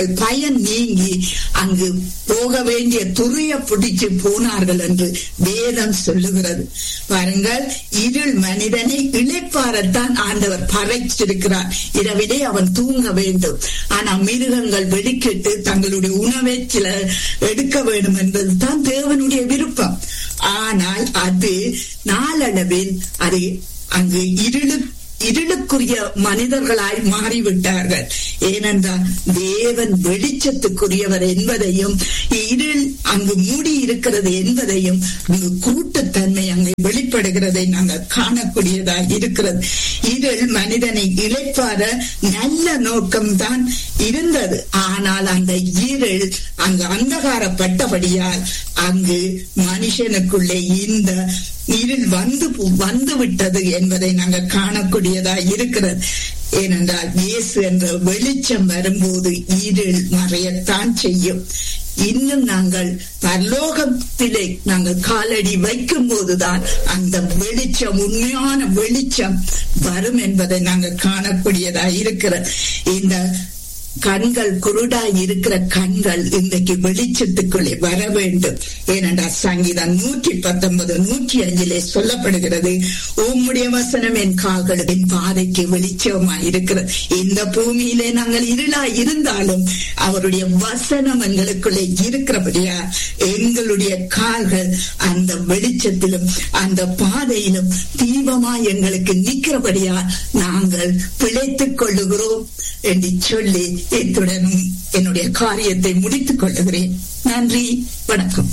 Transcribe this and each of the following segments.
பயன் நீங்கி அங்கு போக வேண்டிய துறைய பிடிச்சு போனார்கள் என்று வேதம் சொல்லுகிறது பாருங்கள் இருள் மனிதனை இழைப்பாரத்தான் ஆண்டவர் பறைச்சிருக்கிறார் இரவிலே அவன் தூங்க வேண்டும் ஆனா மிருகங்கள் வெடிக்கிட்டு தங்களுடைய உணவை சில எடுக்க வேண்டும் என்பதுதான் தேவனுடைய விருப்பம் ஆனால் அது நாளளவில் அது அங்கு இருளு இருளுக்குரிய மனிதர்களாய் மாறிவிட்டார்கள் ஏனென்றால் தேவன் வெளிச்சத்துக்குரியவர் என்பதையும் இருள் அங்கு மூடி இருக்கிறது என்பதையும் அங்கு கூட்டுத்தன்மை அங்கு வெளிப்படுகிறதை நாங்கள் காணக்கூடியதாக இருக்கிறது இருள் மனிதனை இழைப்பார நல்ல நோக்கம்தான் இருந்தது ஆனால் அந்த இருள் அங்கு அந்தகாரப்பட்டபடியால் அங்கு மனுஷனுக்குள்ளே இந்த இருள் வந்து வந்து விட்டது என்பதை நாங்கள் காணக்கூடியதா இருக்கிறது ஏனென்றால் இயேசு என்ற வெளிச்சம் வரும்போது இருள் மறையத்தான் செய்யும் இன்னும் நாங்கள் பரலோகத்திலே நாங்கள் காலடி வைக்கும் போதுதான் அந்த வெளிச்சம் உண்மையான வெளிச்சம் வரும் என்பதை நாங்கள் காணக்கூடியதா இருக்கிறது இந்த கண்கள் குருடாய் இருக்கிற கண்கள் இன்றைக்கு வெளிச்சத்துக்குள்ளே வர வேண்டும் ஏனென்றால் சங்கீதம் நூற்றி பத்தொன்பது நூற்றி அஞ்சிலே சொல்லப்படுகிறது உம்முடைய வசனம் என் கால்களுக்கு என் பாதைக்கு வெளிச்சமாய் இருக்கிறது இந்த பூமியிலே நாங்கள் இருளாய் இருந்தாலும் அவருடைய வசனம் எங்களுக்குள்ளே இருக்கிறபடியா எங்களுடைய கால்கள் அந்த வெளிச்சத்திலும் அந்த பாதையிலும் தீபமாய் எங்களுக்கு நிற்கிறபடியா நாங்கள் பிழைத்துக் கொள்ளுகிறோம் என்று சொல்லி இத்துடனும் என்னுடைய காரியத்தை முடித்துக் கொள்ளுகிறேன் நன்றி வணக்கம்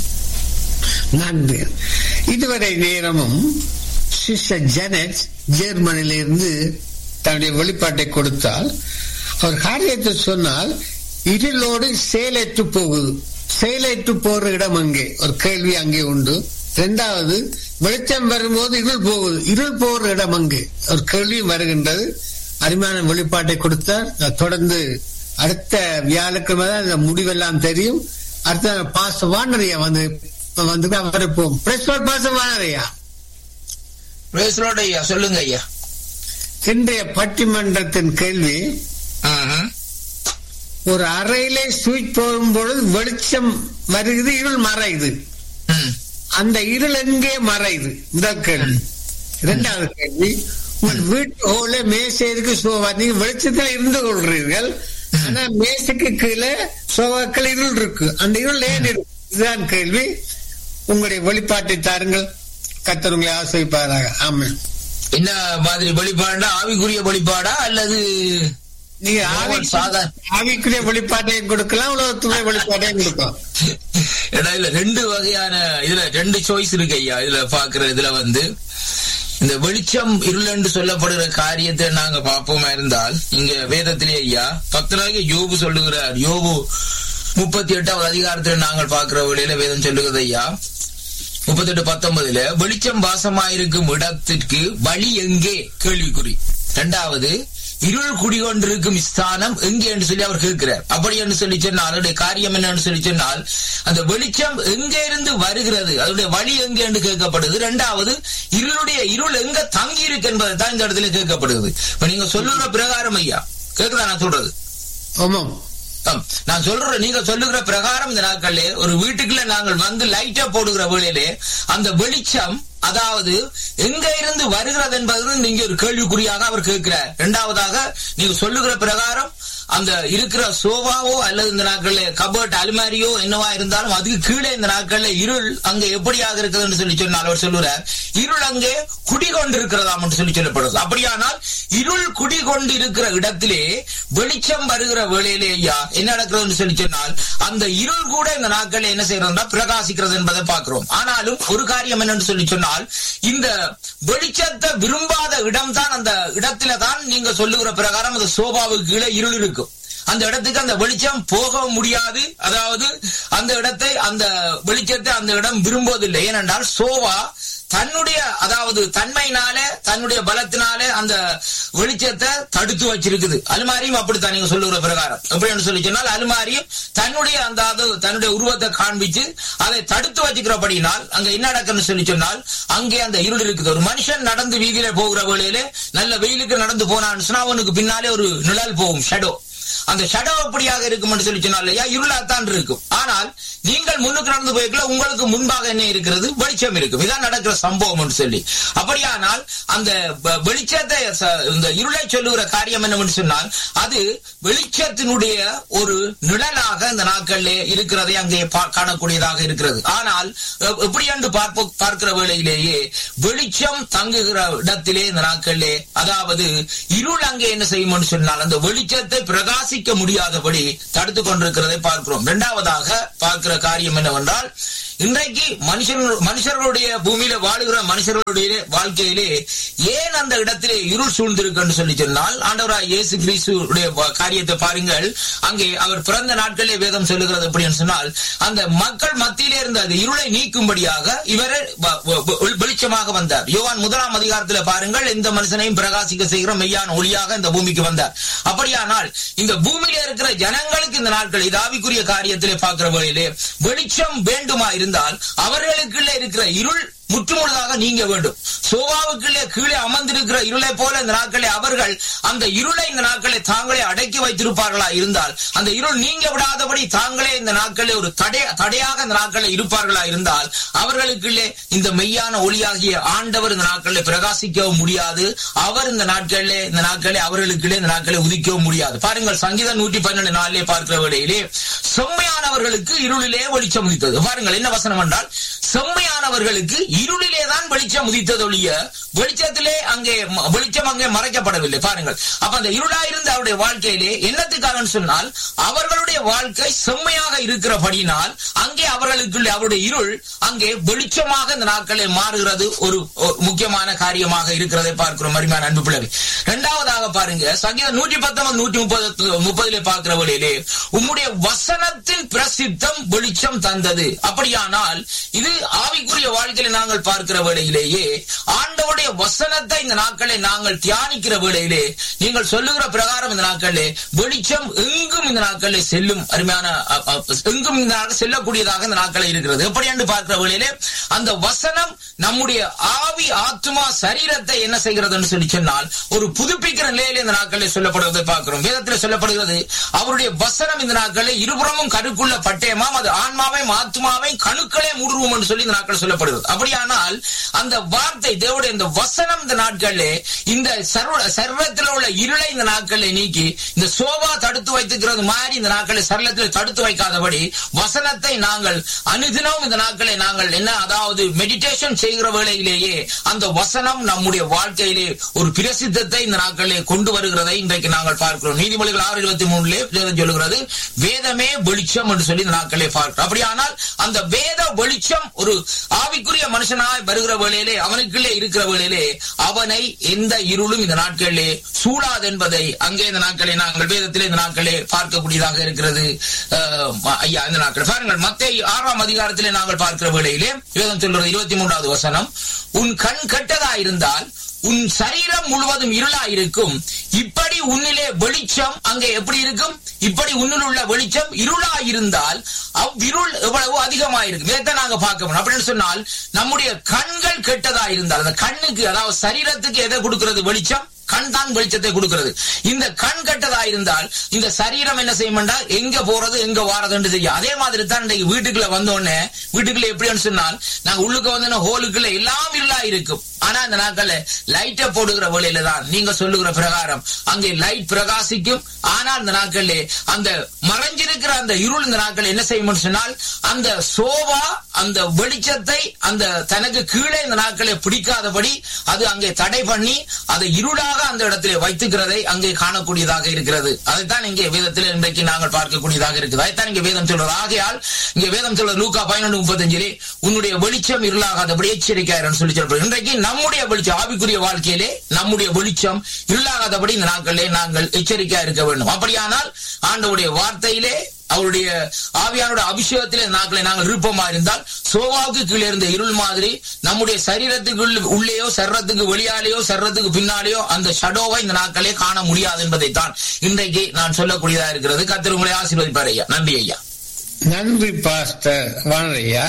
நன்றி இதுவரை நேரமும் சிஸ்டர் ஜெனட் ஜெர்மனியிலிருந்து தன்னுடைய வெளிப்பாட்டை கொடுத்தால் அவர் காரியத்தை சொன்னால் இருளோடு செயலற்று போகுது செயலற்று போற இடம் அங்கே ஒரு கேள்வி அங்கே உண்டு இரண்டாவது வெளிச்சம் வரும்போது இருள் போகுது இருள் போற இடம் அங்கே ஒரு கேள்வியும் வருகின்றது அருமையான வெளிப்பாட்டை கொடுத்தார் தொடர்ந்து அடுத்த வியாழக்கிழமை தான் இந்த முடிவெல்லாம் தெரியும் அடுத்த பாச வானரையா வந்து வந்து அவரை போம் பாச வானரையா பிரேசலோட ஐயா சொல்லுங்க ஐயா இன்றைய பட்டிமன்றத்தின் கேள்வி ஆஹா. ஒரு அறையிலே சுவிட்ச் போடும் பொழுது வெளிச்சம் வருகிறது இருள் மறையுது ம். அந்த இருள் எங்கே மறையுது முதல் கேள்வி இரண்டாவது கேள்வி உங்கள் வீட்டு ஹோல மேசை இருக்கு சோபா நீங்க வெளிச்சத்துல இருந்து கொள்றீர்கள் ஆனா மேசைக்கு கீழே சோபாக்கள் இருள் இருக்கு அந்த இருள் ஏன் இருக்கு இதுதான் கேள்வி உங்களுடைய வெளிப்பாட்டை தாருங்கள் கத்தர் உங்களை ஆசிரிப்பாராக ஆமா என்ன மாதிரி வெளிப்பாடா ஆவிக்குரிய வெளிப்பாடா அல்லது நீங்க சாதா- ஆவி- ஆவிக்குரிய வெளிப்பாட்டையும் கொடுக்கலாம் உலகத்துடைய வெளிப்பாட்டையும் கொடுக்கலாம் ஏன்னா இதுல ரெண்டு வகையான இதுல ரெண்டு சாய்ஸ் இருக்கு ஐயா இதுல பாக்குற இதுல வந்து இந்த வெளிச்சம் இருள் என்று சொல்லப்படுகிற காரியத்தை நாங்க பார்ப்போமா இருந்தால் இங்க வேதத்திலே ஐயா பக்தனாகிய யோபு சொல்லுகிறார் யோபு முப்பத்தி எட்டாவது அதிகாரத்தில் நாங்கள் பார்க்கிற வழியில வேதம் சொல்லுகிறது ஐயா முப்பத்தி எட்டு பத்தொன்பதுல வெளிச்சம் வாசமாயிருக்கும் இடத்திற்கு வழி எங்கே கேள்விக்குறி இரண்டாவது இருள் குடிகொண்டிருக்கும் ஸ்தானம் எங்கே என்று சொல்லி அவர் கேட்கிறார் அப்படி என்று சொல்லி சொன்னால் அதனுடைய காரியம் என்னன்னு சொல்லி சொன்னால் அந்த வெளிச்சம் எங்கே இருந்து வருகிறது அதனுடைய வழி எங்கே என்று கேட்கப்படுது இரண்டாவது இருளுடைய இருள் எங்க தங்கி இருக்கு என்பதை தான் இந்த இடத்துல கேட்கப்படுகிறது இப்ப நீங்க சொல்லுற பிரகாரம் ஐயா கேக்குதா நான் சொல்றது ஆமாம் ஆம். நான் சொல்றேன் நீங்க சொல்லுகிற பிரகாரம் இந்த நாட்களிலே ஒரு வீட்டுக்குள்ள நாங்கள் வந்து லைட்டா போடுகிற வேளையிலே அந்த வெளிச்சம் அதாவது எங்க இருந்து வருகிறது என்பது நீங்க ஒரு கேள்விக்குறியாக அவர் கேட்கிறார் இரண்டாவதாக நீங்க சொல்லுகிற பிரகாரம் அந்த இருக்கிற சோபாவோ அல்லது இந்த நாட்கள்ல கபர்ட் அலுமாரியோ என்னவா இருந்தாலும் அதுக்கு கீழே இந்த நாட்கள்ல இருள் அங்க எப்படியாக இருக்குதுன்னு சொல்லி சொன்னால் அவர் சொல்லுறார் இருள் அங்கே குடிகொண்டிருக்கிறதாம் என்று சொல்லி சொல்லப்படுது அப்படியானால் இருள் குடிகொண்டு இருக்கிற இடத்திலே வெளிச்சம் வருகிற வேளையிலே ஐயா என்ன நடக்கிறதுன்னு சொல்லி சொன்னால் அந்த இருள் கூட இந்த நாட்கள்ல என்ன செய்யறதுன்னா பிரகாசிக்கிறது என்பதை பார்க்கிறோம் ஆனாலும் ஒரு காரியம் என்னன்னு சொல்லி சொன்னால் இந்த வெளிச்சத்தை விரும்பாத இடம்தான் அந்த இடத்துல தான் நீங்க சொல்லுகிற பிரகாரம் அந்த சோபாவுக்கு கீழே இருள் இருக்கும் அந்த இடத்துக்கு அந்த வெளிச்சம் போக முடியாது அதாவது அந்த இடத்தை அந்த வெளிச்சத்தை அந்த இடம் விரும்புவதில்லை ஏனென்றால் சோவா தன்னுடைய அதாவது தன்மையினால தன்னுடைய பலத்தினால அந்த வெளிச்சத்தை தடுத்து வச்சிருக்குது அலுமாரியும் அப்படித்தான் நீங்க சொல்லுகிற பிரகாரம் எப்படின்னு சொல்லி சொன்னால் அலுமாரியும் தன்னுடைய அந்த அது தன்னுடைய உருவத்தை காண்பிச்சு அதை தடுத்து வச்சுக்கிறபடினால் அங்க என்ன நடக்குன்னு சொல்லி சொன்னால் அங்கே அந்த இருள் இருக்குது ஒரு மனுஷன் நடந்து வீதியில போகிற வேளையிலே நல்ல வெயிலுக்கு நடந்து போனான்னு சொன்னா அவனுக்கு பின்னாலே ஒரு நிழல் போகும் ஷெடோ அந்த ஷடோ எப்படியாக இருக்கும் என்று சொல்லி சொன்னால் இல்லையா இருளாத்தான் இருக்கும் ஆனால் நீங்கள் முன்னுக்கு நடந்து போய்க்கல உங்களுக்கு முன்பாக என்ன இருக்கிறது வெளிச்சம் இருக்கும் இதான் நடக்கிற சம்பவம் என்று சொல்லி அப்படியானால் அந்த வ- வெளிச்சத்தை ச- இந்த இருளை சொல்லுகிற காரியம் என்னவென்று சொன்னால் அது வெளிச்சத்தினுடைய ஒரு நிழலாக இந்த நாட்களிலே இருக்கிறதை அங்கே பா- காணக்கூடியதாக இருக்கிறது ஆனால் எ- எப்படி என்று பார்ப்ப பார்க்கிற வேளையிலேயே வெளிச்சம் தங்குகிற இடத்திலே இந்த நாட்களிலே அதாவது இருள் அங்கே என்ன செய்யும் என்று சொன்னால் அந்த வெளிச்சத்தை பிரகாசிக்க முடியாதபடி தடுத்து கொண்டிருக்கிறதை பார்க்கிறோம் இரண்டாவதாக பார்க்கிற காரியம் என்னவென்றால் இன்றைக்கு மனுஷன் மனுஷர்களுடைய பூமியில வாழுகிற மனுஷர்களுடைய வாழ்க்கையிலே ஏன் அந்த இடத்திலே இருள் சூழ்ந்திருக்கு சொல்லி சொன்னால் ஆண்டவராய் இயேசு கிறிஸ்துடைய வ- காரியத்தை பாருங்கள் அங்கே அவர் பிறந்த நாட்களிலே வேதம் சொல்லுகிறது எப்படின்னு சொன்னால் அந்த மக்கள் மத்தியிலே இருந்த அந்த இருளை நீக்கும்படியாக இவரே வ- வ- வ- வெளிச்சமாக வந்தார் யோவான் முதலாம் அதிகாரத்தில் பாருங்கள் எந்த மனுஷனையும் பிரகாசிக்க செய்கிற மெய்யான ஒளியாக இந்த பூமிக்கு வந்தார் அப்படியானால் இந்த பூமியில இருக்கிற ஜனங்களுக்கு இந்த நாட்கள் இது ஆவிக்குரிய காரியத்திலே பார்க்கிற வழியிலே வெளிச்சம் வேண்டுமா இருந்தால் அவர்களுக்குள்ளே இருக்கிற இருள் முற்றுமுழுதாக நீங்க வேண்டும் சோவாவுக்குள்ளே கீழே அமர்ந்திருக்கிற இருளை போல இந்த நாட்களை அவர்கள் அந்த இருளை இந்த நாட்களை தாங்களே அடக்கி வைத்திருப்பார்களா இருந்தால் அந்த இருள் நீங்க விடாதபடி தாங்களே இந்த நாட்களே ஒரு தடை தடையாக இந்த நாட்களில் இருப்பார்களா இருந்தால் அவர்களுக்குள்ளே இந்த மெய்யான ஒளியாகிய ஆண்டவர் இந்த நாட்களில் பிரகாசிக்கவும் முடியாது அவர் இந்த நாட்களிலே இந்த நாட்களே அவர்களுக்குள்ளே இந்த நாட்களை உதிக்கவும் முடியாது பாருங்கள் சங்கீதம் நூற்றி பன்னெண்டு நாளிலே பார்க்கிற வேளையிலே செம்மையானவர்களுக்கு இருளிலே வெளிச்சம் உதித்தது பாருங்கள் என்ன வசனம் என்றால் செம்மையானவர்களுக்கு இருளிலே தான் வெளிச்சம் உதித்தது ஒழிய வெளிச்சத்திலே அங்கே ம- வெளிச்சம் அங்கே மறைக்கப்படவில்லை பாருங்கள் அப்ப அந்த இருளாயிருந்த அவருடைய வாழ்க்கையிலே என்னத்துக்காக சொன்னால் அவர்களுடைய வாழ்க்கை செம்மையாக இருக்கிறபடினால் அங்கே அவர்களுக்குள்ள அவருடைய இருள் அங்கே வெளிச்சமாக இந்த நாட்களில் மாறுகிறது ஒரு ஒரு முக்கியமான காரியமாக இருக்கிறதை பார்க்கிறோம் அருமையான அன்பு பிள்ளை இரண்டாவதாக பாருங்க சங்கீதம் நூற்றி பத்தொன்பது நூற்றி முப்பது முப்பதிலே பார்க்கிற வழியிலே உம்முடைய வசனத்தின் பிரசித்தம் வெளிச்சம் தந்தது அப்படியானால் இது ஆவிக்குரிய வாழ்க்கையில நாங்கள் பார்க்கிற வேளையிலேயே ஆண்டவருடைய வசனத்தை இந்த நாட்களை நாங்கள் தியானிக்கிற வேளையிலே நீங்கள் சொல்லுகிற பிரகாரம் இந்த நாட்களிலே வெளிச்சம் எங்கும் இந்த நாட்களிலே செல்லும் அருமையான அ, அ, எங்கும் இந்த நாட்கள் செல்லக்கூடியதாக இந்த நாட்களில் இருக்கிறது எப்படி என்று பார்க்கிற வேளையிலே அந்த வசனம் நம்முடைய ஆவி ஆத்மா சரீரத்தை என்ன செய்கிறதுன்னு சொல்லி சொன்னால் ஒரு புதுப்பிக்கிற நிலையில இந்த நாட்களில் சொல்லப்படுவதை பார்க்கிறோம் வேதத்தில் சொல்லப்படுகிறது அவருடைய வசனம் இந்த நாட்களில் இருபுறமும் கருக்குள்ள பட்டயமாம் அது ஆன்மாவையும் ஆத்மாவையும் கணுக்களே மூடுவோம் என்று சொல்லி இந்த நாட்கள் சொல்லப்படுகிறது அப்படியானால் அந்த வார்த்தை தேவனுடைய இந்த வசனம் இந்த நாட்களிலே இந்த சர்வ சர்வத்தில் உள்ள இருளை இந்த நாட்களில் நீக்கி இந்த சோபா தடுத்து வைத்துக்கிறது மாதிரி இந்த நாட்களில் சரளத்தில் தடுத்து வைக்காதபடி வசனத்தை நாங்கள் அனுதினமும் இந்த நாட்களை நாங்கள் என்ன அதாவது மெடிடேஷன் செய்கிற வேளையிலேயே அந்த வசனம் நம்முடைய வாழ்க்கையிலே ஒரு பிரசித்தத்தை இந்த நாட்களிலே கொண்டு வருகிறதை இன்றைக்கு நாங்கள் பார்க்கிறோம் நீதிமொழிகள் ஆறு இருபத்தி மூணுலே வேதம் சொல்லுகிறது வேதமே வெளிச்சம் என்று சொல்லி இந்த நாட்களிலே பார்க்கிறோம் அப்படியானால் அந்த வேத வெளிச்சம் ஒரு ஆவிக்குரிய மனுஷனாய் வருகிற வேளையிலே அவனுக்குள்ளே இருக்கிற வேளையிலே அவனை எந்த இருளும் இந்த நாட்களிலே சூழாது என்பதை அங்கே இந்த நாட்களை நாங்கள் வேதத்திலே இந்த நாட்களே பார்க்கக்கூடியதாக இருக்கிறது அஹ், ஐயா இந்த நாட்கள் பாருங்கள் மத்திய ஆறாம் அதிகாரத்திலே நாங்கள் பார்க்கிற வேளையிலே வேதம் சொல்றது இருபத்தி மூன்றாவது வசனம் உன் கண் கெட்டதா இருந்தால் உன் சரீரம் முழுவதும் இருளா இருக்கும் இப்படி உன்னிலே வெளிச்சம் அங்கே எப்படி இருக்கும் இப்படி உன்னில் உள்ள வெளிச்சம் இருளா இருந்தால் அவ்விருள் எவ்வளவு அதிகமா இருக்கும் இதைத்தான் நாங்க பார்க்கணும் அப்படின்னு சொன்னால் நம்முடைய கண்கள் கெட்டதா இருந்தால் அந்த கண்ணுக்கு அதாவது சரீரத்துக்கு எதை கொடுக்கிறது வெளிச்சம் கண் தான் வெளிச்சத்தை கொடுக்கிறது இந்த கண் கெட்டதா இருந்தால் இந்த சரீரம் என்ன செய்யும் என்றால் எங்க போறது எங்க வாரதுன்னு தெரியும் அதே மாதிரி தான் இன்றைக்கு வீட்டுக்குள்ள வந்த உடனே வீட்டுக்குள்ள எப்படின்னு சொன்னால் நாங்க உள்ளுக்கு வந்து ஹோலுக்குள்ள எல்லாம் இருளா இருக்கும் ஆனா இந்த நாட்கள்ல லைட்டை போடுகிற வேலையில தான் நீங்க சொல்லுகிற பிரகாரம் அங்கே லைட் பிரகாசிக்கும் ஆனால் இந்த நாட்கள்ல அந்த மறைஞ்சிருக்கிற அந்த இருள் இந்த நாட்கள் என்ன செய்யும் சொன்னால் அந்த சோபா அந்த வெளிச்சத்தை அந்த தனக்கு கீழே இந்த நாட்களை பிடிக்காதபடி அது அங்கே தடை பண்ணி அதை இருளாக அந்த இடத்திலே வைத்துக்கிறதை அங்கே காணக்கூடியதாக இருக்கிறது அதைத்தான் இங்கே வேதத்தில் இன்றைக்கு நாங்கள் பார்க்கக்கூடியதாக இருக்குது அதைத்தான் இங்கே வேதம் சொல்றது ஆகையால் இங்கே வேதம் சொல்றது லூக்கா பதினொன்று முப்பத்தஞ்சிலே உன்னுடைய வெளிச்சம் இருளாகாதபடி எச்சரிக்கையாரன் சொல்லி சொல்றது இன்றைக்கு நம்முடைய வெளிச்சம் ஆவிக்குரிய வாழ்க்கையிலே நம்முடைய வெளிச்சம் இருளாகாதபடி இந்த நாட்களிலே நாங்கள் எச்சரிக்கையா இருக்க வேண்டும் அப்படியானால் ஆண்டவுடைய வார்த்தையிலே அவருடைய ஆவியானோட அபிஷேகத்திலே இந்த நாட்களை நாங்கள் விருப்பமா இருந்தால் சோவாவுக்கு கீழே இருந்த இருள் மாதிரி நம்முடைய சரீரத்துக்கு உள்ள- உள்ளேயோ சர்றத்துக்கு வெளியாலேயோ சர்றத்துக்கு பின்னாலேயோ அந்த ஷடோவை இந்த நாட்களே காண முடியாது என்பதைத்தான் இன்றைக்கு நான் சொல்லக்கூடியதா இருக்கிறது கத்திர உங்களை ஆசீர்வதிப்பார் ஐயா நன்றி ஐயா நன்றி பாஸ்டர் வானரையா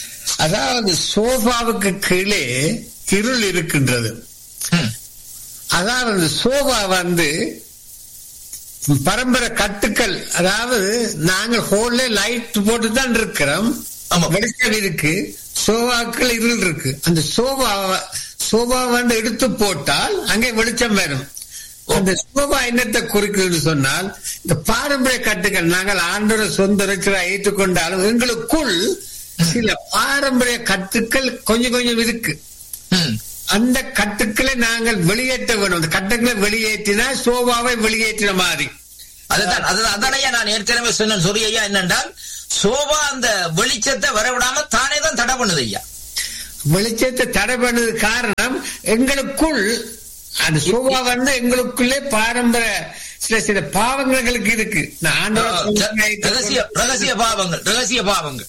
அதாவது சோஃபாவுக்கு கீழே இருள் இருக்கின்றது ம், அதாவது அந்த சோஃபா வந்து பரம்பரை கட்டுக்கள் அதாவது நாங்கள் ஹோல்ல லைட் போட்டு தான் இருக்கிறோம் ஆமா. வெளிச்சம் இருக்கு சோபாக்கள் இருள் இருக்கு அந்த சோபா சோபா வந்து எடுத்து போட்டால் அங்கே வெளிச்சம் வரும் அந்த சோபா என்னத்தை குறிக்குதுன்னு சொன்னால் இந்த பாரம்பரிய கட்டுகள் நாங்கள் ஆண்டோட சொந்த இருக்கிற ஏற்றுக்கொண்டாலும் எங்களுக்குள் சில பாரம்பரிய கட்டுக்கள் கொஞ்சம் கொஞ்சம் இருக்கு ம். அந்த கட்டுக்களை நாங்கள் வெளியேற்ற வேணும் அந்த கட்டுக்களை வெளியேற்றினா சோபாவை வெளியேற்றின மாதிரி அதுதான் அதுதான் அதானையா நான் ஏற்கனவே சொன்னேன் சொரி ஐயா என்னென்றால் சோபா அந்த வெளிச்சத்தை வரவிடாம தானே தான் தடை பண்ணுது ஐயா வெளிச்சத்தை தடை பண்ணது காரணம் எங்களுக்குள் அந்த சோபா வந்து எங்களுக்குள்ளே பாரம்பரிய சில சில பாவங்களுக்கு இருக்கு நான் ஆண்டவர் ரகசிய ரகசிய பாவங்கள் ரகசிய பாவங்கள்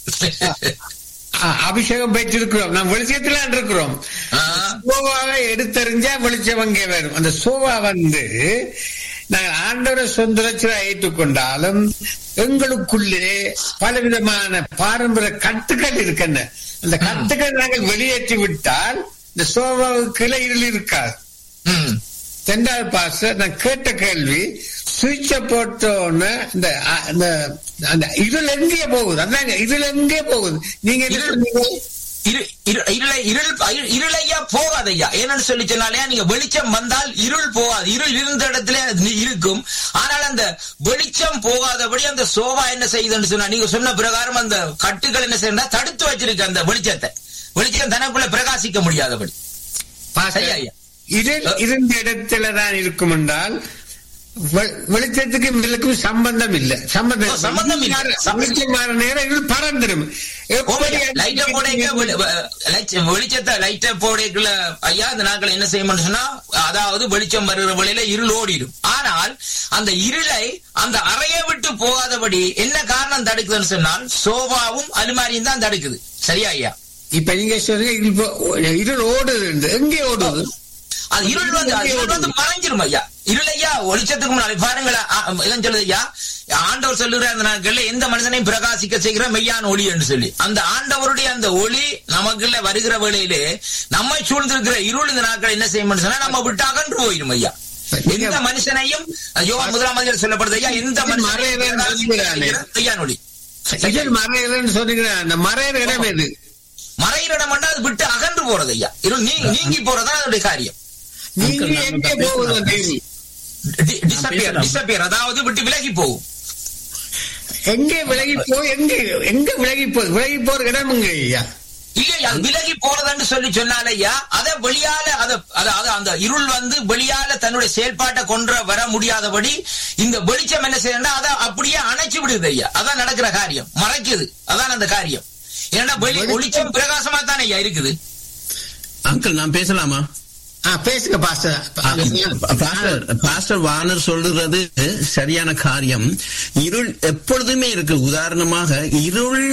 ஆ, அபிஷேகம் பெற்றிருக்கிறோம் நாம் வெளிச்சத்துல இருக்கிறோம் ஆ. சோபாவை எடுத்தறிஞ்சா வெளிச்சம் அங்கே வரும் அந்த சோபா வந்து நாங்கள் ஆண்டவரை சொந்தரச்சா ஏற்றுக்கொண்டாலும் எங்களுக்குள்ளே பலவிதமான பாரம்பரிய கட்டுக்கள் இருக்கின்றன அந்த கட்டுக்கள் நாங்கள் வெளியேற்றி விட்டால் இந்த சோபாவுக்கு இருள் இருக்காது ம். ரெண்டாவது பாச நான் கேட்ட கேள்வி சுவிட்ச போட்டோன்னு இந்த அ- இந்த அந்த இருள் எங்கே போகுது அதாங்க இருள் எங்கே போகுது நீங்க என்ன இருள். சொன்னீங்க? இரு- இரு- இருளை இருள் இரு- இருளையா போகாதையா ஏன்னு சொல்லி சொன்னாலே நீங்க வெளிச்சம் வந்தால் இருள் போகாது இருள் இருந்த இடத்துல அது நி- இருக்கும் ஆனால் அந்த வெளிச்சம் போகாதபடி அந்த சோபா என்ன செய்யுதுன்னு சொன்னா நீங்க சொன்ன பிரகாரம் அந்த கட்டுகள் என்ன செய்யறா தடுத்து வச்சிருக்கு அந்த வெளிச்சத்தை வெளிச்சம் தனக்குள்ள பிரகாசிக்க முடியாதபடி பாஸ்டர், ஐயா, ஐயா. இருள் இருந்த இடத்துல தான் இருக்கும் என்றால் வெ- வெளிச்சத்துக்கும் இதுக்கும் சம்பந்தம் இல்ல சம்பந்தம் ஓ, சம்பந்தம் இல்ல. மாற- சம்பந்தம் வெளிச்சம் மாற நேரம் இருள் பறந்துடும் எப்படி லைட்ட போடைக்க வெளி- வெ- வெளிச்ச- வெளிச்சத்தை லைட்ட போடைக்குள்ள ஐயா இந்த நாட்கள் என்ன செய்யணும்னு சொன்னா அதாவது வெளிச்சம் வருகிற வழியில இருள் ஓடிடும் ஆனால் அந்த இருளை அந்த அறையை விட்டு போகாதபடி என்ன காரணம் தடுக்குதுன்னு சொன்னால் சோபாவும் அலுமாரியும் தான் தடுக்குது சரியா ஐயா இப்ப நீங்க சொல்றீங்க இருள் போ- இருள் ஓடுது எங்கே ஓடுது அது இருள் வந்து அது இருள் வந்து மறைஞ்சிரும் ஐயா இருளையா வெளிச்சத்துக்கு முன்னாடி பாருங்களேன் ஆ, இதான் சொல்லுது ஐயா ஆண்டவர் சொல்லுகிற அந்த நாட்கள்ல எந்த மனிதனையும் பிரகாசிக்க செய்கிற மெய்யான ஒளி என்று சொல்லி அந்த ஆண்டவருடைய அந்த ஒளி நமக்குள்ள வருகிற வேளையிலே நம்மை சூழ்ந்திருக்கிற இருள் இந்த நாட்கள் என்ன செய்யும் சொன்னா நம்ம விட்டு அகன்று போயிடும் ஐயா எந்த மனுஷனையும் யோவான் முதலாம் அதிகாரம் சொல்லப்படுது ஐயா எந்த மனுஷனையும் மறையிறன்னு பிரகாசிக்க சொல்லுகிறானே. செய்கிற மெய்யான ஒளி இருள் மறையலன்னு சொன்னீங்கன்னா அந்த மறையிற இடம் எது மறையிற இடம் அது விட்டு அகன்று போறது ஐயா இருள் நீ- நீங்கி போறதா அதனுடைய காரியம் நீங்க நான் எங்கே பேசலாமா? போகுது அந்த இருள்? டிசப்பியர் பேசலாம். டிசப்பியர் அதாவது விட்டு விலகி போகும் எங்கே விலகி போய் எங்கே எங்க விலகி போகுது விலகி போற இடம் எங்க ஐயா இல்லையா அது விலகி போறதுன்னு சொல்லி சொன்னாலையா அத வெளியால அத அத- அத அந்த இருள் வந்து வெளியால தன்னுடைய செயல்பாட்டை கொண்டு வர முடியாதபடி இந்த வெளிச்சம் என்ன செய்யணும்னா அதை அப்படியே அணைச்சு விடுது ஐயா அதான் நடக்கிற காரியம் மறைக்குது அதான் அந்த காரியம் ஏன்னா வெளி ஒளிச்சம் பிரகாசமா தானே ஐயா இருக்குது அங்கிள் நான் பேசலாமா ஆ பேசுங்க பாஸ்டர் பாஸ்டர் பாஸ்டர் வானர் சொல்லுறது சரியான காரியம் இருள் எப்பொழுதுமே இருக்கு உதாரணமாக இருள்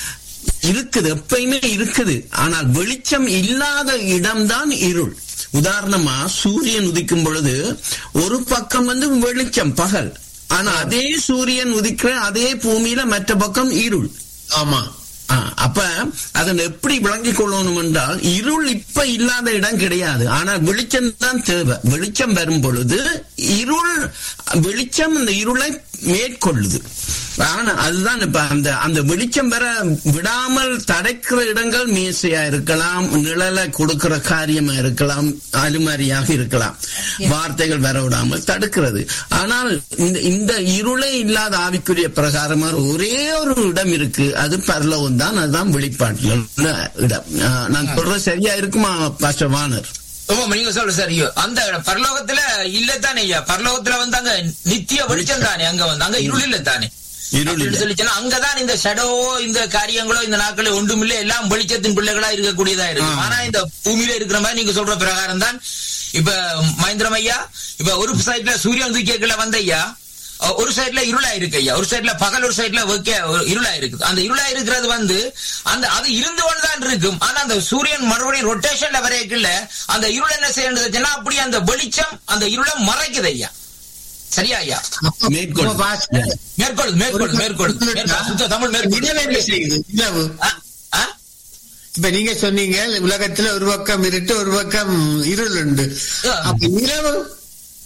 இருக்குது எப்பயுமே இருக்குது ஆனால் வெளிச்சம் இல்லாத இடம்தான் இருள் உதாரணமா சூரியன் உதிக்கும் பொழுது ஒரு பக்கம் வந்து வெளிச்சம் பகல் ஆனா அதே சூரியன் உதிக்கிற அதே பூமியில மற்ற பக்கம் இருள் ஆமா ஆ, அப்ப அதன் எப்படி விளங்கிக் கொள்ளணும் என்றால் இருள் இப்ப இல்லாத இடம் கிடையாது ஆனா வெளிச்சம் தான் தேவை வெளிச்சம் வரும் பொழுது இருள் வெளிச்சம் இந்த இருளை மேற்கொள்ளுது ஆனா அதுதான் இப்ப அந்த அந்த வெளிச்சம் வர விடாமல் தடைக்கிற இடங்கள் மேசையா இருக்கலாம் நிழலை கொடுக்கிற காரியமா இருக்கலாம் அலுமாரியாக இருக்கலாம் வார்த்தைகள் வர விடாமல் தடுக்கிறது ஆனால் இந்த இந்த இருளே இல்லாத ஆவிக்குரிய பிரகாரமாக ஒரே ஒரு இடம் இருக்கு அது பரலவம் தான் அதுதான் வெளிப்பாட்டில் உள்ள இடம் ஆஹ், நான் சொல்றது சரியா இருக்குமா பாஸ்டர் வானர் ஆமா நீங்க சொல்ற சார் ஐயோ அந்த பரலோகத்துல இல்ல தானே ஐயா பரலோகத்துல வந்து அங்க நித்திய வெளிச்சம் தானே அங்க வந்து அங்க இருள் இல்ல தானே இருள் அப்படின்னு இல்லை. சொல்லி சொன்னா அங்கதான் இந்த ஷடோவோ இந்த காரியங்களோ இந்த நாட்களில் ஒன்றுமில்லை எல்லாம் வெளிச்சத்தின் பிள்ளைகளா இருக்கக்கூடியதா இருக்கு ஆனா இந்த பூமியில இருக்கிற மாதிரி நீங்க சொல்ற பிரகாரம் தான் இப்ப மகேந்திரம் ஐயா இப்ப ஒரு சைட்ல சூரியன் உதிக்கல வந்த ஐயா அஹ், ஒரு சைட்ல இருளா இருக்கு ஐயா ஒரு சைட்ல பகல் ஒரு சைட்ல வெக்க ஒரு இருளா இருக்குது அந்த இருளா இருக்கிறது வந்து அந்த அது இருந்து கொண்டுதான் இருக்கும் ஆனா அந்த சூரியன் மறுபடியும் ரொட்டேஷன்ல வரையக்குள்ள அந்த இருள் என்ன செய்யறதுன்னா அப்படியே அந்த வெளிச்சம் அந்த இருளை மறைக்குது ஐயா சரியா ஐயா மேற்கொள். அப்ப பாஸ்டர், மேற்கொள் மேற்கொள் மேற்கொள் மேற்கொள். சுத்த தமிழ் மேற்கொள் நிலவு என்ன செய்யுது நிலவு ஆ? ஆ? இப்ப நீங்க சொன்னீங்க உலகத்துல ஒரு பக்கம் இருட்டு ஒரு பக்கம் இருள் உண்டு ஆ. அப்ப நிலவு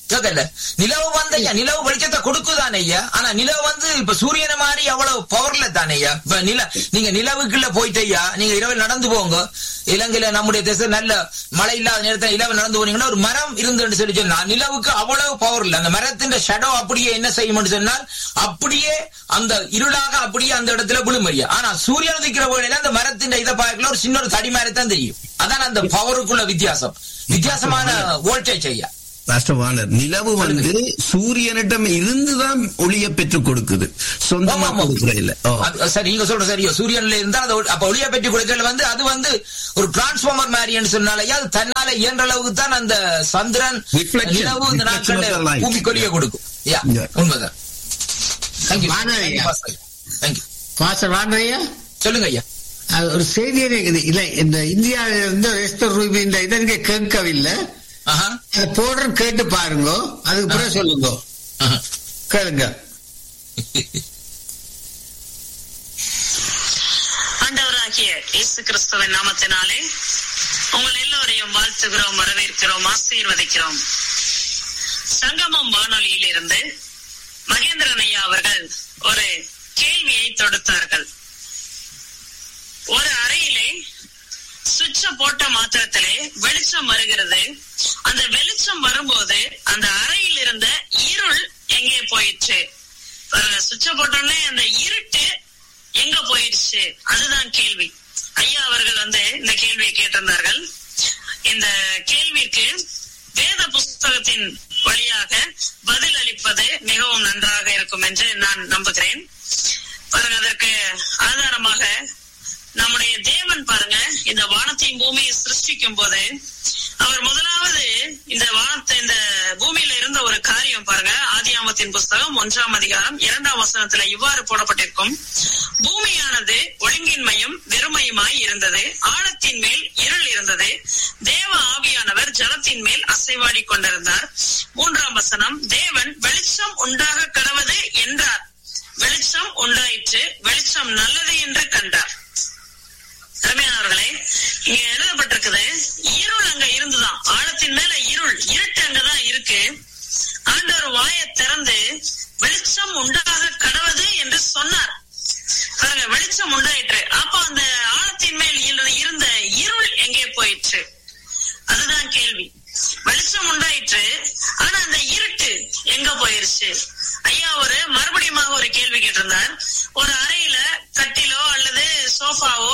கேட்கல நிலவு வந்து ஐயா நிலவு வெளிச்சத்தை கொடுக்குதானே ஐயா ஆனா நிலவு வந்து இப்ப சூரியனை மாதிரி அவ்வளவு பவர்ல தானே ஐயா இப்ப நில நீங்க நிலவுக்குள்ள போயிட்டு ஐயா நீங்க இரவு நடந்து போங்க இலங்கையில நம்முடைய தேசம் நல்ல மழை இல்லாத நேரத்தில் இரவு நடந்து போனீங்கன்னா ஒரு மரம் இருந்துன்னு சொல்லி சொன்னா நிலவுக்கு அவ்வளவு பவர் இல்லை அந்த மரத்தின் ஷடோ அப்படியே என்ன செய்யும்னு சொன்னால் அப்படியே அந்த இருளாக அப்படியே அந்த இடத்துல விழும் ஐயா ஆனா சூரியன் உதிக்கிற வேளையில அந்த மரத்தின் இதை பார்க்கல ஒரு சின்ன ஒரு தடி மாதிரி தான் தெரியும் அதான் அந்த பவருக்குள்ள வித்தியாசம் வித்தியாசமான வோல்டேஜ் ஐயா ராஷ்டிரவாளர் நிலவு வந்து சூரியனிடம் இருந்துதான் ஒளிய பெற்றுக் கொடுக்குது சொந்தமா ஆமா, ஆமா. கொடுக்குற இல்ல ஓ. அது- சரி நீங்க சொல்ற சரியோ சூரியன்ல இருந்தா அது ஒளி- அப்ப ஒளிய பெட்டி கொடுக்கல வந்து அது வந்து ஒரு டிரான்ஸ்பார்மர் மாதிரின்னு சொன்னாலயா அது தன்னால இயன்ற அளவுக்கு தான் அந்த சந்திரன் Reflection. நிலவு இந்த Reflection of the நாட்கள்ல light. பூமிக்கு ஒளிய கொடுக்கும் யா Yeah. உண்மைதான் தேங்க்யூ வானொலியா? தேங்க்யூ பாஸ்டர் வாண்டையா சொல்லுங்க ஐயா அது ஒரு செய்தி இருக்குது இல்ல இந்த இந்தியாவில இருந்து எஸ்தர் ரூபி இந்த இதை நீங்க கேட்கவில்லை ஆஹா அதை போடுற கேட்டு பாருங்க அதுக்கு பிறகு சொல்லுங்க ஆஹா. கேளுங்க ஆண்டவராகிய இயேசு கிறிஸ்துவின் நாமத்தினாலே உங்கள் எல்லோரையும் வாழ்த்துகிறோம் வரவேற்கிறோம் ஆசீர்வதிக்கிறோம் சங்கமம் வானொலியிலிருந்து மகேந்திரன் ஐயா அவர்கள் ஒரு கேள்வியை தொடுத்தார்கள் ஒரு அறையிலே சுவிட்ச போட்ட மாத்திரத்திலே வெளிச்சம் வருகிறது அந்த வெளிச்சம் வரும்போது அந்த அறையில் இருந்த இருள் எங்கே போயிற்று சுவிட்ச போட்டோன்னே அந்த இருட்டு எங்க போயிடுச்சு அதுதான் கேள்வி ஐயா அவர்கள் வந்து இந்த கேள்வியை கேட்டிருந்தார்கள் இந்த கேள்விக்கு வேத புஸ்தகத்தின் வழியாக பதில் அளிப்பது மிகவும் நன்றாக இருக்கும் என்று நான் நம்புகிறேன் பாருங்க அதற்கு ஆதாரமாக நம்முடைய தேவன் பாருங்க இந்த வானத்தையும் பூமியை சிருஷ்டிக்கும் போது அவர் முதலாவது இந்த வானத்தை இந்த பூமியில இருந்த ஒரு காரியம் பாருங்க ஆதியாமத்தின் புஸ்தகம் ஒன்றாம் அதிகாரம் இரண்டாம் வசனத்துல இவ்வாறு போடப்பட்டிருக்கும் பூமியானது ஒழுங்கின்மையும் வெறுமையுமாய் இருந்தது ஆழத்தின் மேல் இருள் இருந்தது தேவ ஆவியானவர் ஜலத்தின் மேல் அசைவாடி கொண்டிருந்தார் மூன்றாம் வசனம் தேவன் வெளிச்சம் உண்டாக கடவது என்றார் வெளிச்சம் உண்டாயிற்று வெளிச்சம் நல்லது என்று கண்டார் அருமையானவர்களே இங்க எழுதப்பட்டிருக்குது இருள் அங்க இருந்துதான் ஆழத்தின் மேல இருள் இருட்டு அங்கதான் இருக்கு ஆண்டவர் வாயை திறந்து வெளிச்சம் உண்டாக கடவது என்று சொன்னார் பாருங்க வெளிச்சம் உண்டாயிற்று அப்ப அந்த ஆழத்தின் மேல் இரு- இருந்த இருள் எங்கே போயிற்று அதுதான் கேள்வி வெளிச்சம் உண்டாயிற்று ஆனா அந்த இருட்டு எங்க போயிருச்சு ஐயா ஒரு மறுபடியும் ஒரு கேள்வி கேட்டிருந்தார் ஒரு அறையில கட்டிலோ அல்லது சோஃபாவோ